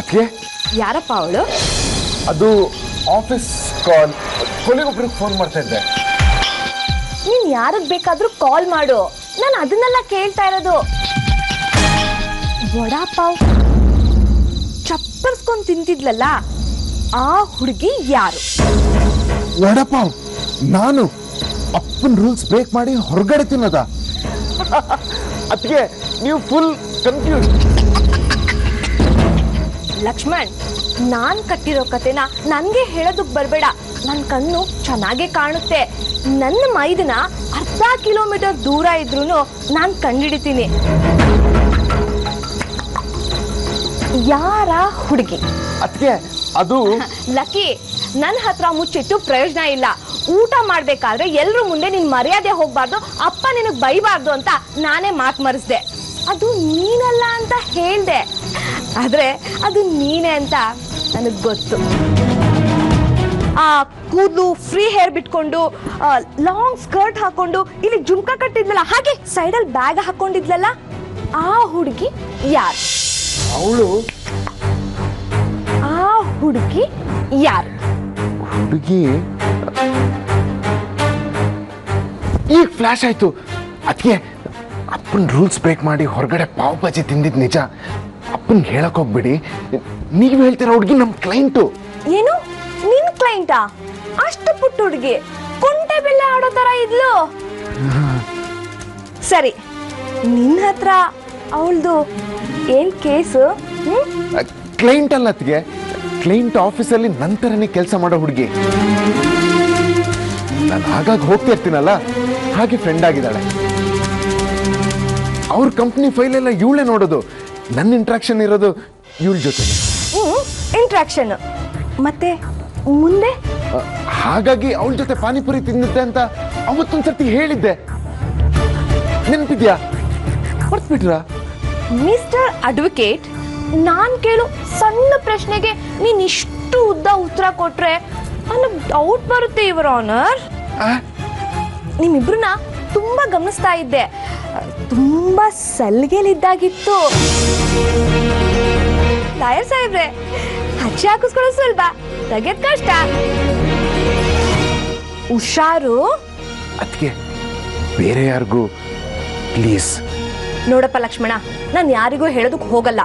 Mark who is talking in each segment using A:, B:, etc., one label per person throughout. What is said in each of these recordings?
A: ಅದಕ್ಕೆ
B: ಯಾರಪ್ಪ ಅವಳು
A: ಅದು ಆಫೀಸ್ ಕಾಲ್ ಕೊನೆಗೊಬ್ರಿಗೆ ಫೋನ್ ಮಾಡ್ತಾ ಇದ್ದೆ
B: ನೀನ್ ಯಾರಿಗ್ ಬೇಕಾದ್ರೂ ಕಾಲ್ ಮಾಡು ನಾನು ಅದನ್ನೆಲ್ಲ ಕೇಳ್ತಾ ಇರೋದು ವಡಾಪಾವ್ ಚಪ್ಪರ್ಸ್ಕೊಂಡ್ ತಿಂತಿದ್ಲಲ್ಲ ಆ ಹುಡುಗಿ ಯಾರು
A: ವಡಪಾವ್ ನಾನು ಅಪ್ಪನ ರೂಲ್ಸ್ ಬ್ರೇಕ್ ಮಾಡಿ ಹೊರಗಡೆ ತಿನ್ನೋದ ಅದಕ್ಕೆ ನೀವು ಫುಲ್ ಕನ್ಫ್ಯೂಸ್
B: ಲಕ್ಷ್ಮಣ್ ನಾನ್ ಕಟ್ಟಿರೋ ಕತೆನ ನನ್ಗೆ ಹೇಳೋದಕ್ ಬರ್ಬೇಡ ನನ್ ಕಣ್ಣು ಚೆನ್ನಾಗೆ ಕಾಣುತ್ತೆ ನನ್ನ ಮೈದನ ಅರ್ಧ ಕಿಲೋಮೀಟರ್ ದೂರ ಇದ್ರೂನು ನಾನ್ ಕಂಡಿಡಿತೀನಿ ಯಾರ ಹುಡುಗಿ
A: ಅದಕ್ಕೆ ಅದು
B: ಲಕ್ಕಿ ನನ್ನ ಹತ್ರ ಮುಚ್ಚಿಟ್ಟು ಪ್ರಯೋಜನ ಇಲ್ಲ ಊಟ ಮಾಡ್ಬೇಕಾದ್ರೆ ಎಲ್ರ ಮುಂದೆ ನಿನ್ ಮರ್ಯಾದೆ ಹೋಗ್ಬಾರ್ದು ಅಪ್ಪ ನಿನಗ್ ಬೈಬಾರ್ದು ಅಂತ ನಾನೇ ಮಾತ್ ಮರೆಸ್ದೆ ಅದು ನೀನಲ್ಲ ಅಂತ ಹೇಳ್ದೆ ಆದ್ರೆ ಅದು ನೀನೇ ಅಂತ ನನಗ್ ಗೊತ್ತು ಆ ಕೂದಲು ಫ್ರೀ ಹೇರ್ ಬಿಟ್ಕೊಂಡು ಲಾಂಗ್ ಸ್ಕರ್ಟ್ ಹಾಕೊಂಡು ಇಲ್ಲಿ ಜುಮ್ಕ ಕಟ್ಟಿದ್ಲಲ್ಲ ಹಾಗೆ ಸೈಡಲ್ಲಿ ಬ್ಯಾಗ್ ಹಾಕೊಂಡಿದ್ಲಲ್ಲ ಆ ಹುಡುಗಿ ಯಾರು
A: ಅವಳು
B: ಆ ಹುಡುಗಿ ಯಾರು
A: ಹುಡುಗಿ ಈಗ ಫ್ಲಾಶ್ ಆಯ್ತು ಅದಕ್ಕೆ ಅಪ್ಪನ ರೂಲ್ಸ್ ಬ್ರೇಕ್ ಮಾಡಿ ಹೊರಗಡೆ ಪಾವ್ ಭಾಜಿ ತಿಂದಿದ್ ನಿಜ ಅಪ್ಪನ್ ಹೇಳಕ್ ಹೋಗ್ಬಿಡಿ ನೀವ್ ಹೇಳ್ತೀರ ಹುಡುಗಿ ನಮ್ ಕ್ಲೈಂಟು
B: ಏನು ನಿನ್ ಕ್ಲೈಂಟಾ ಅಷ್ಟು ಪುಟ್ಟ ಹುಡುಗಿ ಕುಂಟೆ ಬೆಲ್ಲ ಆಡೋ ತರ ಇದ್ಲು ಸರಿ ನಿನ್ನ ಹತ್ರ ಅವಳ್ದು ಏನ್ ಕೇಸು ಹ್ಮ್
A: ಕ್ಲೈಂಟ್ ಅಲ್ಲ ಅತ್ಗೆ ಕ್ಲೈಂಟ್ ಆಫೀಸಲ್ಲಿ ನಂತರನೇ ಕೆಲಸ ಮಾಡೋ ಹುಡುಗಿ ನಾನು ಆಗಾಗ ಹೋಗ್ತಾ ಇರ್ತೀನಲ್ಲ ಹಾಗೆ ಫ್ರೆಂಡ್ ಆಗಿದ್ದಾಳೆ ಅವ್ರ ಕಂಪ್ನಿ ಫೈಲ್ ಎಲ್ಲ ಇವಳೇ ನೋಡೋದು ನನ್ನ ಇಂಟ್ರಾಕ್ಷನ್ ಇರೋದು ಇವಳ ಜೊತೆ
B: ಹ್ಮ್ ಇಂಟ್ರಾಕ್ಷನ್ ಮತ್ತೆ ಮುಂದೆ
A: ಹಾಗಾಗಿ ಅವಳ ಜೊತೆ ಪಾನಿಪುರಿ ತಿಂದಿದ್ದೆ ಅಂತ ಅವತ್ತೊಂದ್ಸರ್ತಿ ಹೇಳಿದ್ದೆ ನೆನ್ಪಿದ್ಯಾ ಮರ್ತ್ಬಿಟ್ರಾ
B: ಮಿಸ್ಟರ್ ಅಡ್ವೊಕೇಟ್ ನಾನ್ ಕೇಳು ಸಣ್ಣ ಪ್ರಶ್ನೆಗೆ ನೀನ್ ಇಷ್ಟು ಉದ್ದ ಉತ್ತರ ಕೊಟ್ರೆ ನನಗ್ ಡೌಟ್ ಬರುತ್ತೆ ಇವರ ಆನರ್
A: ಆ?
B: ನಿಮ್ಮಿಬ್ರನ್ನ ತುಂಬಾ ಗಮನಿಸ್ತಾ ಇದ್ದೆ ತುಂಬಾ ಸಲ್ಗೆಲಿದ್ದಾಗಿತ್ತು ಲಾಯರ್ ಸಾಹೇಬ್ರೆ ಹಚ್ಚಿ ಹಾಕಿಸ್ಕೊಳ್ಳೋದು ಸ್ವಲ್ಪ ತೆಗೆದ್ ಕಷ್ಟ ಹುಷಾರು
A: ಅದಕ್ಕೆ ಬೇರೆ ಯಾರಿಗೂ ಪ್ಲೀಸ್
B: ನೋಡಪ್ಪ ಲಕ್ಷ್ಮಣ ನಾನು ಯಾರಿಗೂ ಹೇಳೋದಕ್ಕೆ ಹೋಗಲ್ಲ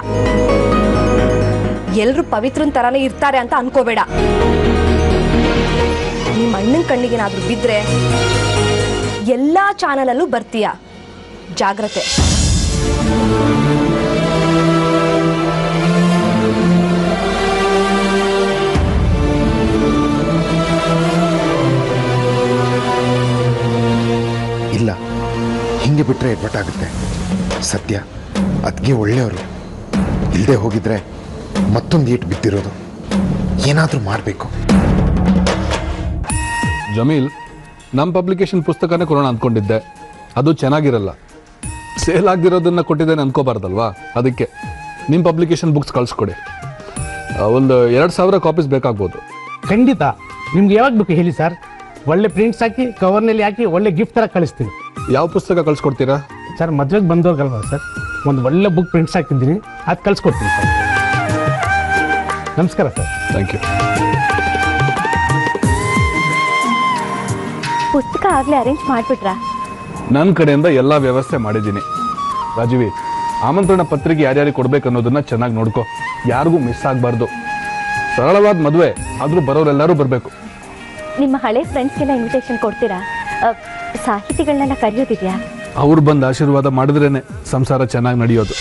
B: ಎಲ್ರು ಪವಿತ್ರನ್ ತರಾನೇ ಇರ್ತಾರೆ ಅಂತ ಅನ್ಕೋಬೇಡ ನಿಮ್ಮ ಅಣ್ಣನ ಕಣ್ಣಿಗೇನಾದ್ರೂ ಬಿದ್ರೆ ಎಲ್ಲಾ ಚಾನಲಲ್ಲೂ ಬರ್ತೀಯ ಜಾಗ್ರತೆ
A: ಇಲ್ಲ ಹಿಂಗೆ ಬಿಟ್ರೆ ಎಡ್ವಟ್ಟಾಗುತ್ತೆ ಸತ್ಯ ಅದಕ್ಕೆ ಒಳ್ಳೆಯವರು ಇಲ್ಲದೆ ಹೋಗಿದ್ರೆ ಮತ್ತೊಂದು ಏಟು ಬಿದ್ದಿರೋದು ಏನಾದರೂ ಮಾಡಬೇಕು
C: ಜಮೀಲ್ ನಮ್ಮ ಪಬ್ಲಿಕೇಶನ್ ಪುಸ್ತಕನೇ ಕೊಡೋಣ ಅಂದ್ಕೊಂಡಿದ್ದೆ ಅದು ಚೆನ್ನಾಗಿರಲ್ಲ ಸೇಲ್ ಆಗಿರೋದನ್ನ ಕೊಟ್ಟಿದ್ದೇನೆ ಅನ್ಕೋಬಾರ್ದಲ್ವಾ ಅದಕ್ಕೆ ನಿಮ್ಮ ಪಬ್ಲಿಕೇಶನ್ ಬುಕ್ಸ್ ಕಳಿಸ್ಕೊಡಿ ಆ, ಒಂದು ಎರಡು ಸಾವಿರ ಕಾಪೀಸ್ ಬೇಕಾಗ್ಬೋದು
D: ಖಂಡಿತ ನಿಮ್ಗೆ ಯಾವಾಗ ಬೇಕು ಹೇಳಿ ಸರ್ ಒಳ್ಳೆ ಪ್ರಿಂಟ್ಸ್ ಹಾಕಿ ಕವರ್ನಲ್ಲಿ ಹಾಕಿ ಒಳ್ಳೆ ಗಿಫ್ಟ್ ಥರ ಕಳಿಸ್ತೀನಿ
C: ಯಾವ ಪುಸ್ತಕ ಕಳಿಸ್ಕೊಡ್ತೀರಾ
D: ಸರ್ ಮದ್ವೆಗೆ ಬಂದವ್ರಿಗಲ್ವಾ ಸರ್ ಒಂದು ಒಳ್ಳೆ ಬುಕ್ ಪ್ರಿಂಟ್ಸ್ ಹಾಕಿದ್ದೀನಿ ಅದು ಕಳಿಸ್ಕೊಡ್ತೀನಿ ಸರ್ ನಮಸ್ಕಾರ ಸರ್
C: ಥ್ಯಾಂಕ್ ಯು
B: ಪುಸ್ತಕ ಆಗ್ಲೇ ಅರೇಂಜ್ ಮಾಡ್ಬಿಟ್ರಾ
C: ನನ್ನ ಕಡೆಯಿಂದ ಎಲ್ಲ ವ್ಯವಸ್ಥೆ ಮಾಡಿದ್ದೀನಿ ರಾಜೀವಿ ಆಮಂತ್ರಣ ಪತ್ರಿಕೆ ಯಾರ್ಯಾರಿಗೆ ಕೊಡ್ಬೇಕು ಅನ್ನೋದನ್ನ ಚೆನ್ನಾಗಿ ನೋಡ್ಕೊ ಯಾರಿಗೂ ಮಿಸ್ ಆಗಬಾರ್ದು ಸರಳವಾದ ಮದುವೆ ಆದರೂ ಬರೋರೆಲ್ಲರೂ ಬರಬೇಕು
B: ನಿಮ್ಮ ಹಳೆ ಫ್ರೆಂಡ್ಸ್ಗೆಲ್ಲ ಇನ್ವಿಟೇಷನ್ ಕೊಡ್ತೀರಾ ಅ, ಸಾಹಿತಿಗಳನ್ನೆಲ್ಲ ಕರೆಯೋದಿದ್ಯಾ
C: ಅವ್ರು ಬಂದು ಆಶೀರ್ವಾದ ಮಾಡಿದ್ರೇನೆ ಸಂಸಾರ ಚೆನ್ನಾಗಿ ನಡೆಯೋದು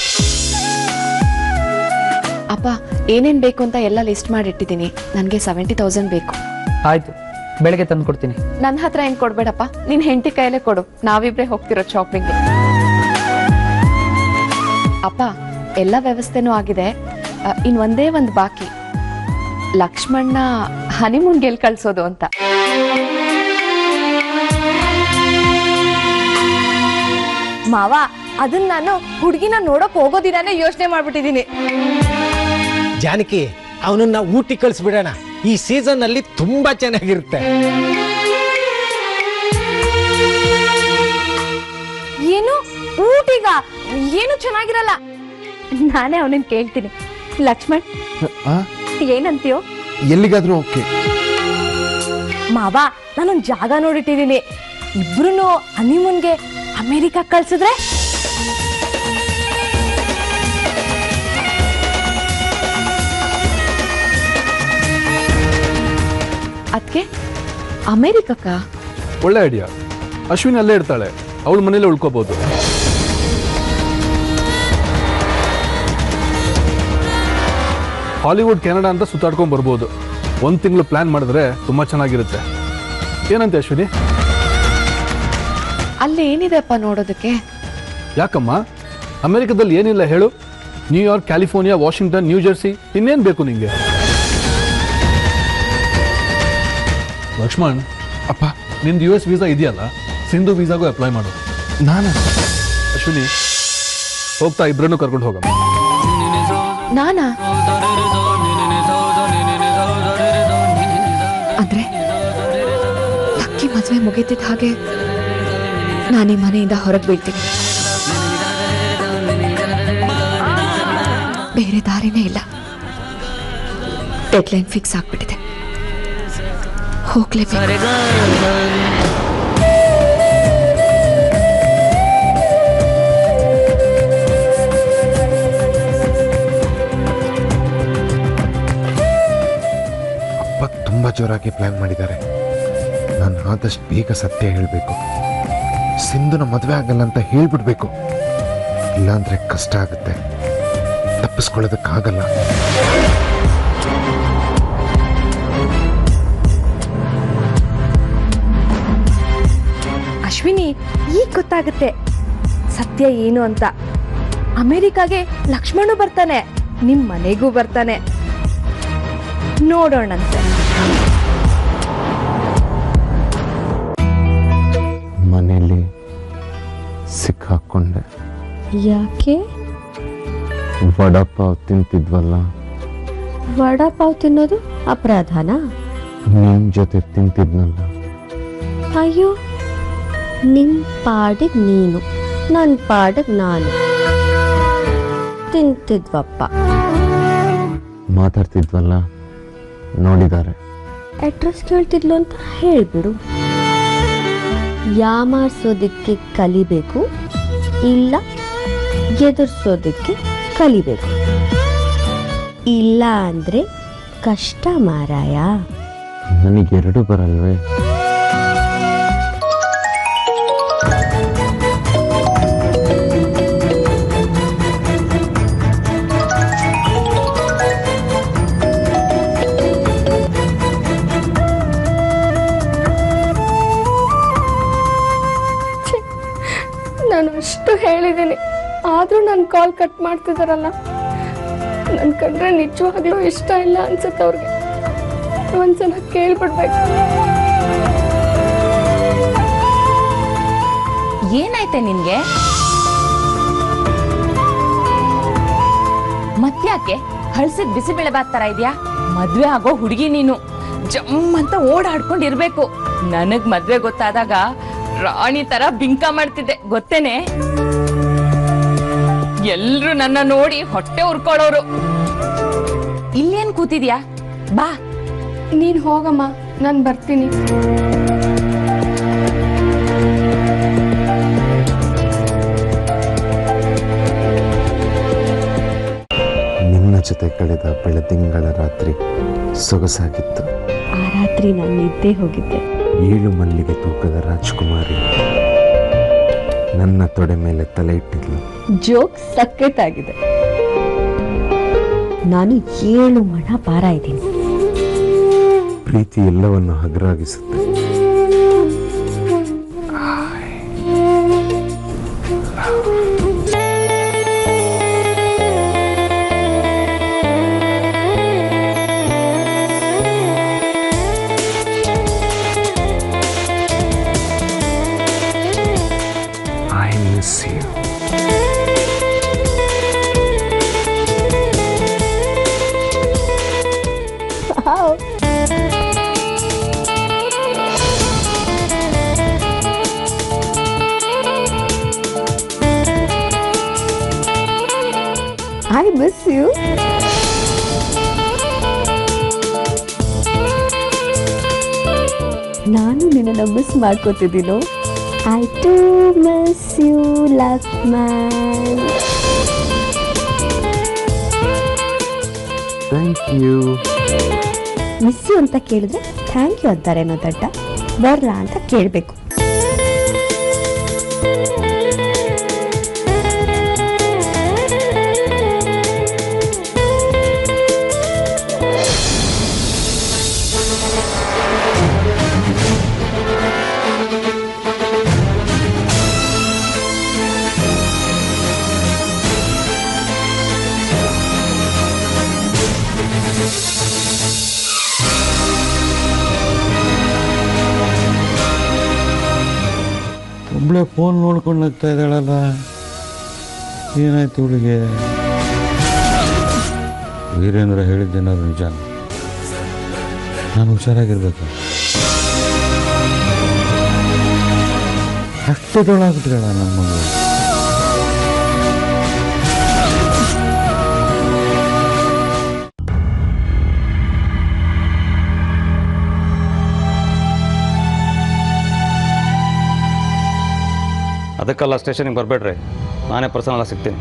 E: ಅಪ್ಪ ಏನೇನ್ ಬೇಕು ಅಂತ ಎಲ್ಲ ಲಿಸ್ಟ್ ಮಾಡಿಟ್ಟಿದ್ದೀನಿ ನನಗೆ ಸೆವೆಂಟಿ ತೌಸಂಡ್ ಬೇಕು
F: ಆಯ್ತು ಬೆಳಗ್ಗೆ ತಂದು ಕೊಡ್ತೀನಿ
E: ನನ್ನ ಹತ್ರ ಏನ್ ಕೊಡ್ಬೇಡಪ್ಪ ನಿನ್ ಹೆಂಡತಿ ಕೈಯಲ್ಲೇ ಕೊಡು ನಾವಿಬ್ರೆ ಹೋಗ್ತಿರೋ ಶಾಪಿಂಗ್ಗೆ ಅಪ್ಪ ಎಲ್ಲ ವ್ಯವಸ್ಥೆನೂ ಆಗಿದೆ ಅ, ಇನ್ ಒಂದೇ ಒಂದು ಬಾಕಿ ಲಕ್ಷ್ಮಣ್ಣ ಹನಿಮೂನ್ಗೆ ಎಲ್ಲಿ ಕಳ್ಸೋದು ಅಂತ
B: ಮಾವ ಅದನ್ನ ನಾನು ಹುಡುಗಿನ ನೋಡಕ್ ಹೋಗೋ ದಿನಾನೇ ಯೋಚನೆ ಮಾಡ್ಬಿಟ್ಟಿದೀನಿ
G: ಜಾನಕಿ ಅವನನ್ನ ಊಟಿ ಕಳಿಸ್ಬಿಡೋಣ ಈ ಸೀಸನ್ ಅಲ್ಲಿ ತುಂಬಾ ಚೆನ್ನಾಗಿರುತ್ತೆ
B: ಏನು ಊಟಿಗ ಏನು ಚೆನ್ನಾಗಿರಲ್ಲ ನಾನೇ ಅವನನ್ನ ಕೇಳ್ತೀನಿ
E: ಲಕ್ಷ್ಮಣ್
A: ಆ?
E: ಏನಂತೀಯೋ
A: ಎಲ್ಲಿಗಾದ್ರೂ ಓಕೆ
B: ಮಾವ ನಾನೊಂದ್ ಜಾಗ ನೋಡಿಟ್ಟಿದ್ದೀನಿ ಇಬ್ರು ಹನಿಮೂನ್ಗೆ ಅಮೇರಿಕಾ ಕಳ್ಸಿದ್ರೆ
E: ಅದಕ್ಕೆ ಅಮೇರಿಕಕ್ಕ
C: ಒಳ್ಳೆ ಐಡಿಯಾ ಅಶ್ವಿನಿ ಅಲ್ಲೇ ಇರ್ತಾಳೆ ಅವಳ ಮನೇಲೆ ಉಳ್ಕೋಬಹುದು ಹಾಲಿವುಡ್ ಕೆನಡಾ ಅಂತ ಸುತ್ತಾಡ್ಕೊಂಡ್ ಬರ್ಬೋದು ಒಂದು ತಿಂಗಳು ಪ್ಲಾನ್ ಮಾಡಿದ್ರೆ ತುಂಬಾ ಚೆನ್ನಾಗಿರುತ್ತೆ ಏನಂತೆ ಅಶ್ವಿನಿ
E: ಅಲ್ಲಿ ಏನಿದೆಪ್ಪ ನೋಡೋದಕ್ಕೆ
C: ಯಾಕಮ್ಮ ಅಮೆರಿಕದಲ್ಲಿ ಏನಿಲ್ಲ ಹೇಳು New York California Washington New Jersey ಇನ್ನೇನು ಬೇಕು ನಿಂಗೆ ಲಕ್ಷ್ಮಣ್
A: ಅಪ್ಪ
C: ನಿಂದು ಯು ಎಸ್ ವೀಸಾ ಇದೆಯಲ್ಲ ಸಿಂಧು ವೀಸಾಗೂ ಅಪ್ಲೈ ಮಾಡು
A: ನಾನು
C: ಅಶ್ವಿನಿ ಹೋಗ್ತಾ ಇಬ್ಬರನ್ನು ಕರ್ಕೊಂಡು ಹೋಗಮ್ಮ
E: ನಾನಾ ಅಂದ್ರೆ ಲಕ್ಕಿ ಮದುವೆ ಮುಗಿತಿದ್ದ ಹಾಗೆ ನಾನೀ ಮನೆಯಿಂದ ಹೊರಗೆ ಬೀಳ್ತೀನಿ ಬೇರೆ ದಾರಿನೇ ಇಲ್ಲ ಡೆಡ್ಲೈನ್ ಫಿಕ್ಸ್ ಆಗ್ಬಿಟ್ಟಿದೆ ಹೋಗ್ಲೇಬೇಕು
A: ಅಪ್ಪ ತುಂಬ ಜೋರಾಗಿ ಪ್ಲ್ಯಾನ್ ಮಾಡಿದ್ದಾರೆ ನಾನು ಆದಷ್ಟು ಬೇಗ ಸತ್ಯ ಹೇಳಬೇಕು ಸಿಂಧುನ ಮದುವೆ ಆಗಲ್ಲ ಅಂತ ಹೇಳ್ಬಿಡ್ಬೇಕು ಇಲ್ಲಾಂದ್ರೆ ಕಷ್ಟ ಆಗುತ್ತೆ ತಪ್ಪಿಸ್ಕೊಳ್ಳೋದಕ್ಕಾಗಲ್ಲ
B: ಅಶ್ವಿನಿ ಈಗ ಗೊತ್ತಾಗುತ್ತೆ ಸತ್ಯ ಏನು ಅಂತ ಅಮೆರಿಕಾಗೆ ಲಕ್ಷ್ಮಣು ಬರ್ತಾನೆ ನಿಮ್ ಮನೆಗೂ ಬರ್ತಾನೆ ನೋಡೋಣಂತೆ
A: ಮನೆಯಲ್ಲಿ ಸಿಕ್ಕಾಕೊಂಡೆ
H: ಯಾಕೆ
A: ವಡಪಾವ್ ತಿಂತಿದ್ವಲ್ಲ
H: ವಡಾಪಾವ್ ತಿನ್ನೋದು ಅಪರಾಧನಾ
A: ನಿಮ್ ಜೊತೆ ತಿಂತಿದ್ನಲ್ಲ
H: ಅಯ್ಯೋ ನಿನ್ ಪಾಡಿಗೆ ನೀನು ನನ್ನ ಪಾಡಿಗೆ ನಾನು ತಿಂತಿದ್ವಪ್ಪ
A: ಮಾತಾಡ್ತಿದ್ವಲ್ಲ ನೋಡಿದ್ದಾರೆ
H: ಅಡ್ರೆಸ್ ಕೇಳ್ತಿದ್ಲು ಅಂತ ಹೇಳ್ಬಿಡು ಯಾಮಾರ್ಸೋದಕ್ಕೆ ಕಲಿಬೇಕು ಇಲ್ಲ ಎದುರ್ಸೋದಕ್ಕೆ ಕಲಿಬೇಕು ಇಲ್ಲ ಅಂದ್ರೆ ಕಷ್ಟ ಮಾರಾಯ
A: ನನಗೆರಡು ಬರಲ್ವೇ
B: ನಾನು ಅಷ್ಟು ಹೇಳಿದ್ದೀನಿ ಆದ್ರೂ ನನ್ನ ಕಾಲ್ ಕಟ್ ಮಾಡ್ತಿದಾರಲ್ಲ ನನ್ ಕಂಡ್ರೆ ನಿಜವಾಗ್ಲೂ ಇಷ್ಟ ಇಲ್ಲ ಅನ್ಸುತ್ತೆ ಅವ್ರಿಗೆ ಒಂದ್ಸಲ ಕೇಳ್ಬಿಡ್ಬೇಕು
I: ಏನಾಯ್ತೆ ನಿನ್ಗೆ ಮತ್ತ್ಯಾಕೆ ಹಳ್ಸಿದ್ ಬಿಸಿಬೇಳೆ ಬಾತ್ ತರ ಇದ್ಯಾ ಮದ್ವೆ ಆಗೋ ಹುಡುಗಿ ನೀನು ಜಮ್ ಅಂತ ಓಡಾಡ್ಕೊಂಡಿರ್ಬೇಕು ನನಗ್ ಮದ್ವೆ ಗೊತ್ತಾದಾಗ ರಾಣಿ ತರ ಬಿಂಕ ಮಾಡ್ತಿದ್ದೆ ಗೊತ್ತೇನೆ ಎಲ್ರು ನನ್ನ ನೋಡಿ ಹೊಟ್ಟೆ ಉರ್ಕೊಳ್ಳೋರು ಇಲ್ಲೇನ್ ಕೂತಿದ್ಯಾ ಬಾ
B: ನೀನ್ ಹೋಗಮ್ಮ ನಾನ್ ಬರ್ತೀನಿ
A: ನಿನ್ನ ಜೊತೆ ಕಳೆದ ಬೆಳದಿಂಗಳ ರಾತ್ರಿ ಸೊಗಸಾಗಿತ್ತು
H: ಆ ರಾತ್ರಿ ನಾನು ನಿದ್ದೆ ಹೋಗಿದ್ದೆ
A: ಏಳು ಮಲ್ಲಿಗೆ ತೂಕದ ರಾಜ್ಕುಮಾರಿ ನನ್ನ ತೊಡೆ ಮೇಲೆ ತಲೆ ಇಟ್ಟಿದ್ಲು
H: ಜೋಕ್ ಸಖತ್ತಾಗಿದೆ ನಾನು ಏಳು ಮಣ ಭಾರ ಇದ್ದೀನಿ
A: ಪ್ರೀತಿ ಎಲ್ಲವನ್ನು ಹಗರಾಗಿಸುತ್ತೆ I miss you
H: I miss you ನಾನು ನಿನ್ನನ್ನು ಮಿಸ್ ಮಾಡ್ಕೋತಿದ್ದೀನೋ I too miss you Lakshman
A: thank you
H: miss you ಅಂತ ಕೇಳಿದ್ರೆ ಥ್ಯಾಂಕ್ ಯು ಅಂತಾರೇನೋ ದಡ್ಡ ಬರ್ಲಾ ಅಂತ ಕೇಳಬೇಕು
J: ಒಬ್ಳೆ ಫೋನ್ ನೋಡ್ಕೊಂಡು ನಗ್ತಾ ಇದ್ದಾಳಲ್ಲ ಏನಾಯ್ತು ಇವಳಿಗೆ ವೀರೇಂದ್ರ ಹೇಳಿದ್ದೇನಾದ್ರು ನಿಜ ನಾನು ಹುಷಾರಾಗಿರ್ಬೇಕು ಅಷ್ಟು ದೊಡ್ಡಾಗ್ಬಿಟ್ರಲ್ಲ ನನ್ನ ಮಗಳು
K: ಅದಕ್ಕೆಲ್ಲ ಸ್ಟೇಷನಿಗೆ ಬರಬೇಡ್ರಿ ನಾನೇ ಪರ್ಸನಲ್ ಸಿಗ್ತೀನಿ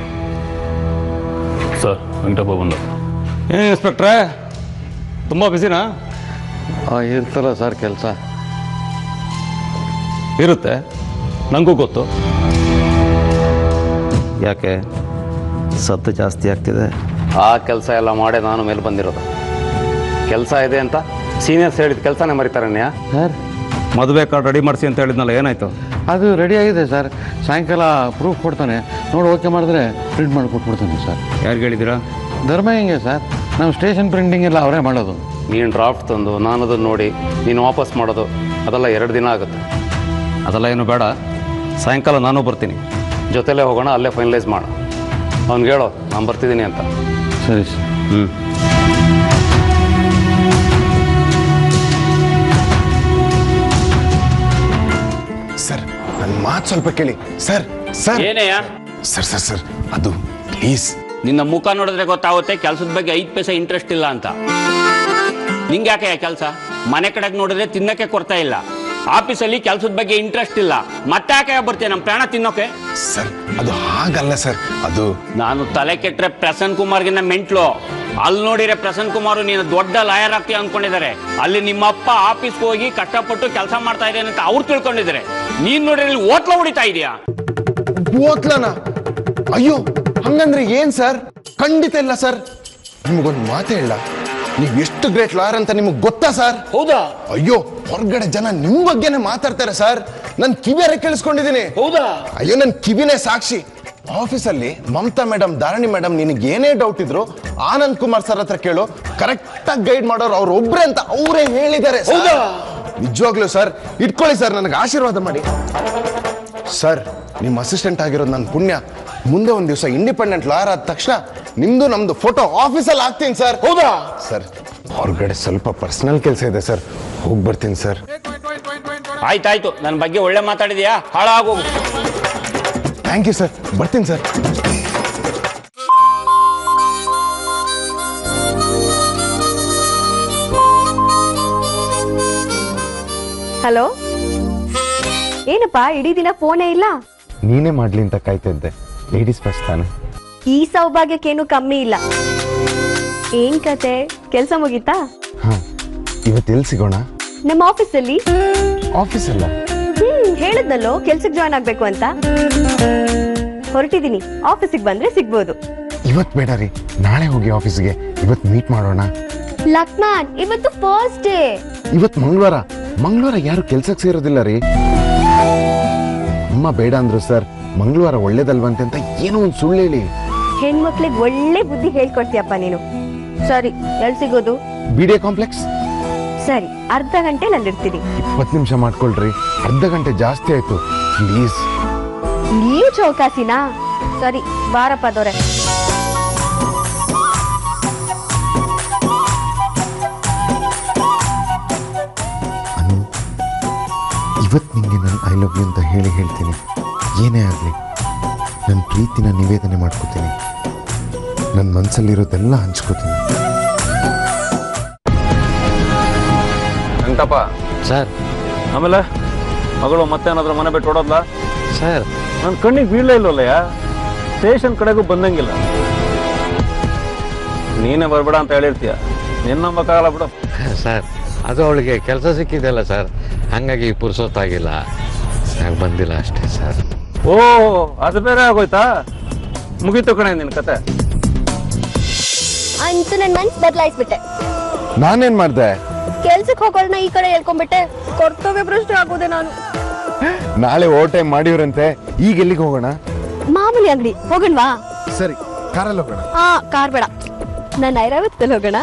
C: ಸರ್ ವೆಂಕಟಪ್ಪ ಬಂದ
K: ಏನು ಇನ್ಸ್ಪೆಕ್ಟ್ರೇ ತುಂಬ ಬ್ಯುಸಿನಾ
J: ಇರ್ತಲ್ಲ ಸರ್ ಕೆಲಸ
K: ಇರುತ್ತೆ ನನಗೂ ಗೊತ್ತು ಯಾಕೆ ಸದ್ದು ಜಾಸ್ತಿ ಆಗ್ತಿದೆ ಆ ಕೆಲಸ ಎಲ್ಲ ಮಾಡೇ ನಾನು ಮೇಲೆ ಬಂದಿರೋದು ಕೆಲಸ ಇದೆ ಅಂತ ಸೀನಿಯರ್ಸ್ ಹೇಳಿದ ಕೆಲಸನೇ ಮರಿತಾರಣ್ಯ
J: ಸರ್
K: ಮದುವೆ ಕಾರ್ಡ್ ರೆಡಿ ಮಾಡಿಸಿ ಅಂತ ಹೇಳಿದ್ನಲ್ಲ ಏನಾಯ್ತು
J: ಅದು ರೆಡಿ ಆಗಿದೆ ಸರ್ ಸಾಯಂಕಾಲ ಪ್ರೂಫ್ ಕೊಡ್ತಾನೆ ನೋಡಿ ಓಕೆ ಮಾಡಿದ್ರೆ ಪ್ರಿಂಟ್ ಮಾಡಿ ಕೊಟ್ಬಿಡ್ತಾನೆ ಸರ್
K: ಯಾರಿಗೆ ಹೇಳಿದ್ದೀರಾ
J: ಧರ್ಮ ಹೆಂಗೆ ಸರ್ ನಾವು ಸ್ಟೇಷನ್ ಪ್ರಿಂಟಿಂಗ್ ಎಲ್ಲ ಅವರೇ ಮಾಡೋದು
K: ನೀನು ಡ್ರಾಫ್ಟ್ ತಂದು ನಾನು ಅದನ್ನು ನೋಡಿ ನೀನು ವಾಪಸ್ ಮಾಡೋದು ಅದೆಲ್ಲ ಎರಡು ದಿನ ಆಗುತ್ತೆ ಅದೆಲ್ಲ ಏನು ಬೇಡ ಸಾಯಂಕಾಲ ನಾನು ಬರ್ತೀನಿ ಜೊತೆಲೇ ಹೋಗೋಣ ಅಲ್ಲೇ ಫೈನಲೈಸ್ ಮಾಡು ಅವ್ನಿಗೆ ಹೇಳೋ ನಾನು ಬರ್ತಿದ್ದೀನಿ ಅಂತ
J: ಸರಿ ಸರ್
K: ಹ್ಞೂ
A: ಸರ್ ನನ್ನ ಮಾತು ಸ್ವಲ್ಪ ಕೇಳಿ ಸರ್ ಸರ್
L: ಏನೆಯಾ
A: ಸರ್ ಸರ್ ಸರ್ ಅದು ಪ್ಲೀಸ್
L: ನಿನ್ನ ಮುಖ ನೋಡಿದ್ರೆ ಗೊತ್ತಾಗುತ್ತೆ ಕೆಲಸದ ಬಗ್ಗೆ ಐದು ಪೈಸೆ ಇಂಟ್ರೆಸ್ಟ್ ಇಲ್ಲ ಅಂತ ನಿಂಗೆ ಯಾಕೆ ಕೆಲಸ ಮನೆ ಕಡೆಗೆ ನೋಡಿದ್ರೆ ತಿನ್ನಕ್ಕೆ ಕೊಡ್ತಾ ಇಲ್ಲ ಆಫೀಸಲ್ಲಿ ಕೆಲಸದ ಬಗ್ಗೆ ಇಂಟ್ರೆಸ್ಟ್ ಇಲ್ಲ ಮತ್ತೆ ಯಾಕೆ ಬರ್ತೀಯ ನಮ್ಮ ಪ್ರಾಣ ತಿನ್ನೋಕೆ
A: ಸರ್ ಅದು ಹಾಗಲ್ಲ ಸರ್ ಅದು
L: ನಾನು ತಲೆ ಕೆಟ್ಟರೆ ಪ್ರಸನ್ನ ಕುಮಾರ್ಗಿನ್ನ ಮೆಂಟ್ಲು ಅಲ್ಲಿ ನೋಡಿದ್ರೆ ಪ್ರಸನ್ನ ಕುಮಾರ್ ನೀನು ದೊಡ್ಡ ಲಾಯರ್ ಆಗ್ತೀಯ ಅನ್ಕೊಂಡಿದ್ದಾರೆ ಅಲ್ಲಿ ನಿಮ್ಮಪ್ಪ ಆಫೀಸ್ಗೆ ಹೋಗಿ ಕಷ್ಟಪಟ್ಟು ಕೆಲಸ ಮಾಡ್ತಾ ಇದ್ದೇನೆ ಅಂತ ಅವ್ರು ತಿಳ್ಕೊಂಡಿದ್ದಾರೆ ನೀನ್ ನೋಡಿದ್ರೆ ಇಲ್ಲಿ ಓಟ್ಲ ಹೊಡಿತಾ ಇದೀಯಾ
A: ಓತ್ಲನ ಅಯ್ಯೋ ಹಂಗಂದ್ರೆ ಏನ್ ಸರ್ ಖಂಡಿತ ಇಲ್ಲ ಸರ್ ನಿಮಗೊಂದು ಮಾತೇ ಇಲ್ಲ ನೀವು ಎಷ್ಟು ಗ್ರೇಟ್ ಲಾಯರ್ ಅಂತ ನಿಮಗೆ ಗೊತ್ತಾ ಸರ್
L: ಹೌದಾ
A: ಅಯ್ಯೋ ಹೊರಗಡೆ ಜನ ನಿಮ್ ಬಗ್ಗೆನೇ ಮಾತಾಡ್ತಾರೆ ಸರ್ ನನ್ ಕಿವಿಯರೇ ಕೇಳಿಸ್ಕೊಂಡಿದ್ದೀನಿ
L: ಹೌದಾ
A: ಅಯ್ಯೋ ನನ್ ಕಿವಿನೇ ಸಾಕ್ಷಿ ಆಫೀಸಲ್ಲಿ ಮಮತಾ ಮೇಡಮ್ ಧಾರಣಿ ಮೇಡಮ್ ನಿನಗೆ ಏನೇ ಡೌಟ್ ಇದ್ರು ಆನಂದ್ ಕುಮಾರ್ ಸರ್ ಹತ್ರ ಕೇಳು ಕರೆಕ್ಟ್ ಆಗಿ ಗೈಡ್ ಮಾಡೋರು ಅವ್ರು ಒಬ್ರೆ ಅಂತ ಅವರೇ ಹೇಳಿದ್ದಾರೆ sir. ನಿಜವಾಗ್ಲೂ ಸರ್ ಇಟ್ಕೊಳ್ಳಿ ಸರ್ ನನಗೆ ಆಶೀರ್ವಾದ ಮಾಡಿ ಸರ್ ನಿಮ್ಮ ಅಸಿಸ್ಟೆಂಟ್ ಆಗಿರೋದು ನನ್ನ ಪುಣ್ಯ ಮುಂದೆ ಒಂದು ದಿವಸ ಇಂಡಿಪೆಂಡೆಂಟ್ ಲಾಯರ್ ಆದ ತಕ್ಷಣ ನಿಮ್ದು ನಮ್ದು ಫೋಟೋ ಆಫೀಸಲ್ಲಿ ಹಾಕ್ತೀನಿ ಸರ್ ಹೌದಾ ಸರ್ ಹೊರಗಡೆ ಸ್ವಲ್ಪ ಪರ್ಸನಲ್ ಕೆಲಸ ಇದೆ ಸರ್ ಹೋಗಿ ಬರ್ತೀನಿ ಸರ್
L: ಆಯ್ತಾಯ್ತು ನನ್ನ ಬಗ್ಗೆ ಒಳ್ಳೆ ಮಾತಾಡಿದ್ಯಾ ಹಾಳಾಗೋಗು
A: ಥ್ಯಾಂಕ್ ಯು ಸರ್ ಬರ್ತೀನಿ ಸರ್
B: ಹಲೋ ಏನಪ್ಪ ಇಡೀ ದಿನ ಫೋನೇ ಇಲ್ಲ
A: ನೀನೇ ಮಾಡ್ಲಿ ಅಂತ ಕಾಯ್ತಿದ್ದೆ ಲೇಡೀಸ್ ಫಸ್ಟ್ ತಾನೆ
B: ಈ ಸೌಭಾಗ್ಯಕ್ಕೇನು ಕಮ್ಮಿ ಇಲ್ಲ ಏನ್ ಕತೆ ಕೆಲಸ ಮುಗೀತಾ
A: ಹಾ ಇವತ್ತು ಎಲ್ಲಿ ಸಿಗೋಣ
B: ನಮ್ಮ ಆಫೀಸಲ್ಲಿ
A: ಆಫೀಸ್ ಅಲ್ಲ
B: ಹ್ಮ್ ಹೇಳಿದ್ನಲ್ಲೋ ಕೆಲ್ಸಕ್ಕೆ ಜಾಯ್ನ್ ಆಗ್ಬೇಕು ಅಂತ ಹೊರಟಿದೀನಿ ಆಫೀಸಿಗೆ ಬಂದ್ರೆ ಸಿಗ್ಬೋದು
A: ಇವತ್ತು ಬೇಡ ರೀ ನಾಳೆ ಹೋಗಿ ಆಫೀಸ್ಗೆ ಇವತ್ತು ಮೀಟ್ ಮಾಡೋಣ
B: ಲಕ್ಷ್ಮಣ್ ಇವತ್ತು ಫಸ್ಟ್ ಡೇ
A: ಇವತ್ತು ಮಂಗಳವಾರ ಮಂಗಳವಾರ ಯಾರು ಕೆಲ್ಸಕ್ಕೆ ಸೇರೋದಿಲ್ಲ ರೀ ಅಮ್ಮ ಬೇಡ ಅಂದ್ರು ಸರ್ ಮಂಗಳವಾರ ಒಳ್ಳೇದಲ್ವಂತೆ ಅಂತ ಏನೋ ಒಂದು ಸುಳ್ಳು ಹೇಳಿ
B: ಹೆಣ್ಮಕ್ಳಿಗೆ ಒಳ್ಳೆ ಬುದ್ಧಿ ಹೇಳ್ಕೊಡ್ತೀಯಪ್ಪ ನೀನು ಸರಿ ಎಲ್ಲಿ ಸಿಗೋದು
A: ಬಿ ಡಿ ಕಾಂಪ್ಲೆಕ್ಸ್
B: ಸರಿ ಅರ್ಧ ಗಂಟೆ ಅಲ್ಲಿರ್ತೀನಿ
A: ಇಪ್ಪತ್ತು ನಿಮಿಷ ಮಾಡ್ಕೊಳ್ರಿ ಅರ್ಧ ಗಂಟೆ ಜಾಸ್ತಿ ಆಯ್ತು ಪ್ಲೀಸ್
B: ಇಲ್ಲಿಯೂ ಚೌಕಾಸಿನಾ ಸರಿ ಬಾರಪ್ಪ ದೊರೆ
A: ಅನು ಇವತ್ತು ನಿಮಗೆ ನಾನು ಐ ಲವ್ ಯು ಅಂತ ಹೇಳಿ ಹೇಳ್ತೀನಿ ಏನೇ ಆಗಲಿ ನನ್ನ ಪ್ರೀತಿನ ನಿವೇದನೆ ಮಾಡ್ಕೋತೀನಿ ನನ್ನ ಮನಸ್ಸಲ್ಲಿರೋದೆಲ್ಲ ಹಂಚ್ಕೋತೀನಿ
K: ವೆಂಕಟಪ್ಪ
J: ಸರ್
K: ಆಮೇಲೆ ಮಗಳು ಮತ್ತೇನಾದ್ರೂ ಮನೆ ಬಿಟ್ಟು ಓಡೋದ್ಲಾ
J: ಸರ್
K: ನನ್ನ ಕಣ್ಣಿಗೆ ಬೀಳಲೇ ಇಲ್ವಲ್ಲಯ್ಯ ಸ್ಟೇಷನ್ ಕಡೆಗೂ ಬಂದಂಗಿಲ್ಲ ನೀನೇ ಬರಬೇಡ ಅಂತ ಹೇಳಿರ್ತೀಯ ನಿನ್ನ ನಂಬಕ್ಕಾಗಲ್ಲ ಬಿಡು
J: ಸರ್ ಅದು ಅವಳಿಗೆ ಕೆಲಸ ಸಿಕ್ಕಿದೆಯಲ್ಲ ಸರ್ ಹಾಗಾಗಿ ಪುರ್ಸೊತ್ತಾಗಿಲ್ಲ ಹಾಗೆ ಬಂದಿಲ್ಲ ಅಷ್ಟೇ ಸರ್
K: ಓ ಅದು ಬೇರೆ ಆಗೋಯ್ತಾ ಮುಗೀತು ಕಣೆ ನಿನ್ನ ಕತೆ
H: ಅಂತೂ ನನ್ನ ಮನ್ಸು ಬದಲಾಯಿಸ್ಬಿಟ್ಟೆ
A: ನಾನೇನ್ ಮಾಡ್ದೆ
H: ಕೆಲ್ಸಕ್ಕೆ ಹೋಗೋರ್ನ ಈ ಕಡೆ ಹೇಳ್ಕೊಂಡ್ಬಿಟ್ಟೆ ಕರ್ತವ್ಯ ಭ್ರಷ್ಟ ಆಗೋದೆ ನಾನು
A: ನಾಳೆ ಓ ಟೈಮ್ ಮಾಡಿವ್ರಂತೆ ಈಗ ಎಲ್ಲಿಗೆ ಹೋಗೋಣ
H: ಮಾಮೂಲಿ ಅಂಗಡಿ ಹೋಗಣ್ವಾ
A: ಸರಿ ಕಾರಲ್ಲಿ ಹೋಗೋಣ
H: ಹಾ ಕಾರ್ ಬೇಡ ನಾನು ಐರಾವತ್ತಲ್ಲಿ ಹೋಗೋಣ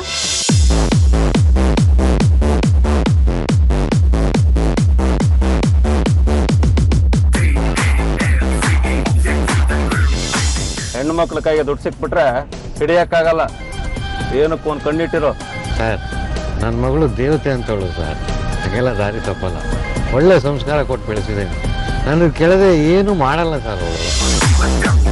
K: ಹೆಣ್ಣು ಮಕ್ಳ ಕೈಗೆ ದುಡ್ಡು ಸಿಕ್ಬಿಟ್ರೆ ಹಿಡಿಯಕ್ಕಾಗಲ್ಲ ಏನಕ್ಕೆ ಒಂದು ಕಣ್ಣಿಟ್ಟಿರೋ
J: ಸರ್ ನನ್ನ ಮಗಳು ದೇವತೆ ಅಂತವಳು ಸರ್ ಹಾಗೆಲ್ಲ ದಾರಿ ತಪ್ಪಲ್ಲ ಒಳ್ಳೆ ಸಂಸ್ಕಾರ ಕೊಟ್ಟು ಬೆಳೆಸಿದ್ದೀನಿ ನನಗೆ ಕೆಳದೆ ಏನೂ ಮಾಡಲ್ಲ ಸರ್ ಅವಳು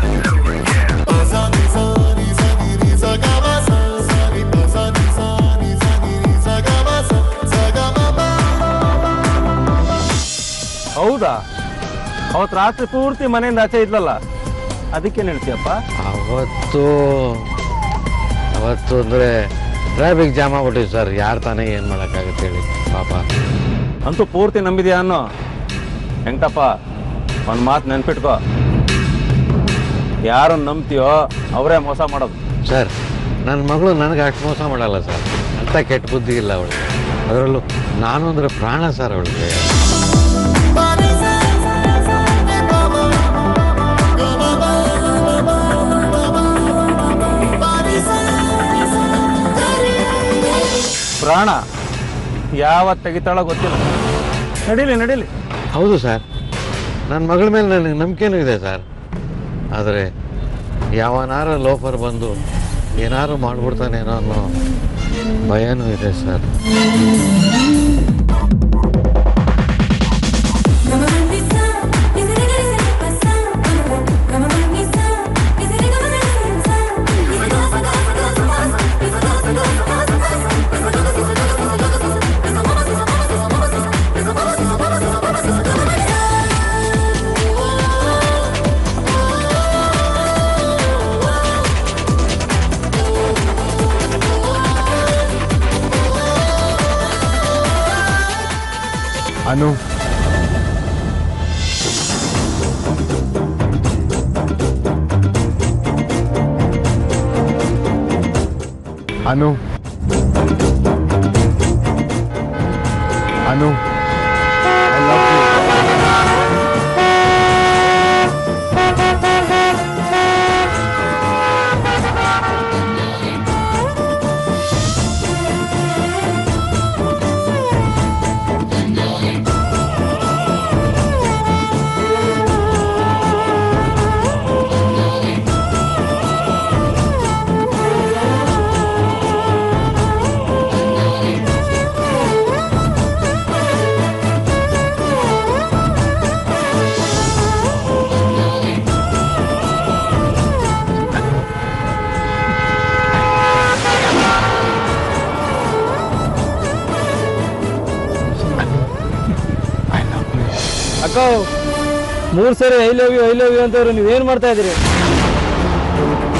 K: ಹೌದಾ ಅವತ್ತು ರಾತ್ರಿ ಪೂರ್ತಿ ಮನೆಯಿಂದ ಆಚೆ ಇದ್ಲಲ್ಲ ಅದಕ್ಕೆ ಹೇಳ್ತೀಯಪ್ಪ
J: ಅವತ್ತು ಅವತ್ತು ಅಂದರೆ ಟ್ರಾಫಿಕ್ ಜಾಮ್ ಆಗ್ಬಿಟ್ಟಿವಿ ಸರ್ ಯಾರು ತಾನೇ ಏನು ಮಾಡೋಕ್ಕಾಗುತ್ತೆ ಹೇಳಿ ಪಾಪ
K: ಅಂತೂ ಪೂರ್ತಿ ನಂಬಿದ್ಯಾ ಅನ್ನೋ ಹೆಂಗಪ್ಪ ಒಂದು ಮಾತು ನೆನ್ಪಿಟ್ಕೋ ಯಾರು ನಂಬ್ತೀಯೋ ಅವರೇ ಮೋಸ ಮಾಡೋದು
J: ಸರ್ ನನ್ನ ಮಗಳು ನನಗೆ ಅಷ್ಟು ಮೋಸ ಮಾಡಲ್ಲ ಸರ್ ಅಂತ ಕೆಟ್ಟ ಬುದ್ಧಿ ಇಲ್ಲ ಅವಳಿಗೆ ಅದರಲ್ಲೂ ನಾನು ಅಂದರೆ ಪ್ರಾಣ ಸರ್ ಅವಳಿಗೆ
K: ಪ್ರಾಣ ಯಾವ ತೆಗಿತಾಳ ಗೊತ್ತಿಲ್ಲ ನಡೀಲಿ ನಡೀಲಿ
J: ಹೌದು ಸರ್ ನನ್ನ ಮಗಳ ಮೇಲೆ ನನಗೆ ನಂಬಿಕೆನೂ ಇದೆ ಸರ್ ಆದರೆ ಯಾವನಾರ ಲೋಫರ್ ಬಂದು ಏನಾರು ಮಾಡ್ಬಿಡ್ತಾನೇನೋ ಅನ್ನೋ ಭಯನೂ ಇದೆ sir
A: Anu Anu Anu I love you.
F: ಅಕ್ಕ ಮೂರ್ ಸರಿ I love you I love you ಅಂತವ್ರು ನೀವೇನ್ ಮಾಡ್ತಾ ಇದ್ದೀರಿ